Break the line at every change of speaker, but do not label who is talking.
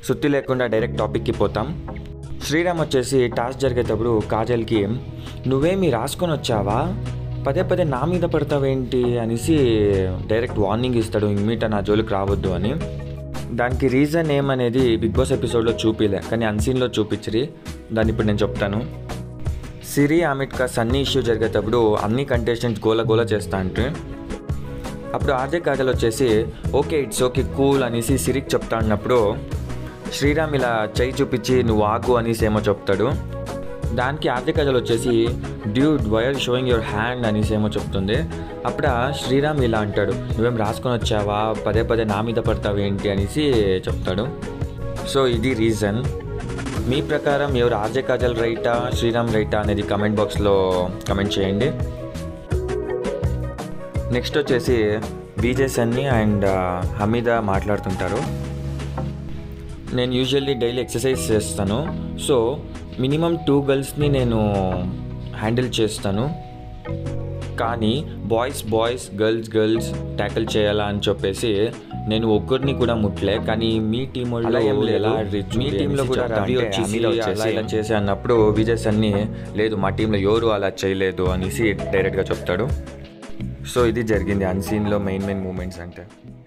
సుత్తి లేకుండా డైరెక్ట్ టాపిక్కి పోతాం శ్రీరామ్ వచ్చేసి టాస్క్ జరిగేటప్పుడు కాజల్కి నువ్వేమి రాసుకొని వచ్చావా పదే పదే నా మీద పడతావేంటి అనేసి డైరెక్ట్ వార్నింగ్ ఇస్తాడు మీట నా జోలికి రావద్దు అని దానికి రీజన్ ఏమనేది బిగ్ బాస్ ఎపిసోడ్లో చూపిలే కానీ అన్సీన్లో చూపించరి దాన్ని ఇప్పుడు నేను చెప్తాను సిరి ఆమెట్కా సన్నీ ఇష్యూ జరిగేటప్పుడు అన్ని కంటెస్టెంట్స్ గోల గోల చేస్తా అంటే అప్పుడు ఆర్జే కాజల్ వచ్చేసి ఓకే ఇట్స్ ఓకే కూల్ అనేసి సిరికి చెప్తా అన్నప్పుడు శ్రీరామ్ ఇలా చెయ్యి చూపించి నువ్వు ఆగు అనేసి ఏమో చెప్తాడు దానికి ఆర్జే కాజల్ వచ్చేసి dude why're showing your hand అనేసి ఏమో చెప్తుంది అప్పుడు శ్రీరామ్ ఇలా అంటాడు నువ్వేం రాసుకొని వచ్చావా పదే పదే నా మీద పడతావు ఏంటి అనేసి చెప్తాడు సో ఇది రీజన్ మీ ప్రకారం ఎవరు ఆర్జే కాజల్ రైటా శ్రీరామ్ రైటా అనేది కమెంట్ బాక్స్లో కమెంట్ చేయండి నెక్స్ట్ వచ్చేసి బీజే సన్నీ అండ్ హమీద మాట్లాడుతుంటారు నేను యూజువల్లీ డైలీ ఎక్సర్సైజ్ చేస్తాను సో మినిమం టూ గర్ల్స్ని నేను హ్యాండిల్ చేస్తాను కానీ boys boys girls girls tackle చేయాలా అని చెప్పేసి నేను ఒక్కరిని కూడా ముట్టలే కానీ మీ టీం వాళ్ళు ఏం ఎలా మీ టీంలో కూడా రవి వచ్చేసి అలా ఇలా చేసే అన్నప్పుడు విజయ్ సన్ని లేదు మా టీంలో ఎవరు అలా చేయలేదు అనేసి డైరెక్ట్గా చెప్తాడు సో ఇది జరిగింది అన్సీన్లో మెయిన్ మెయిన్ మూమెంట్స్ అంటే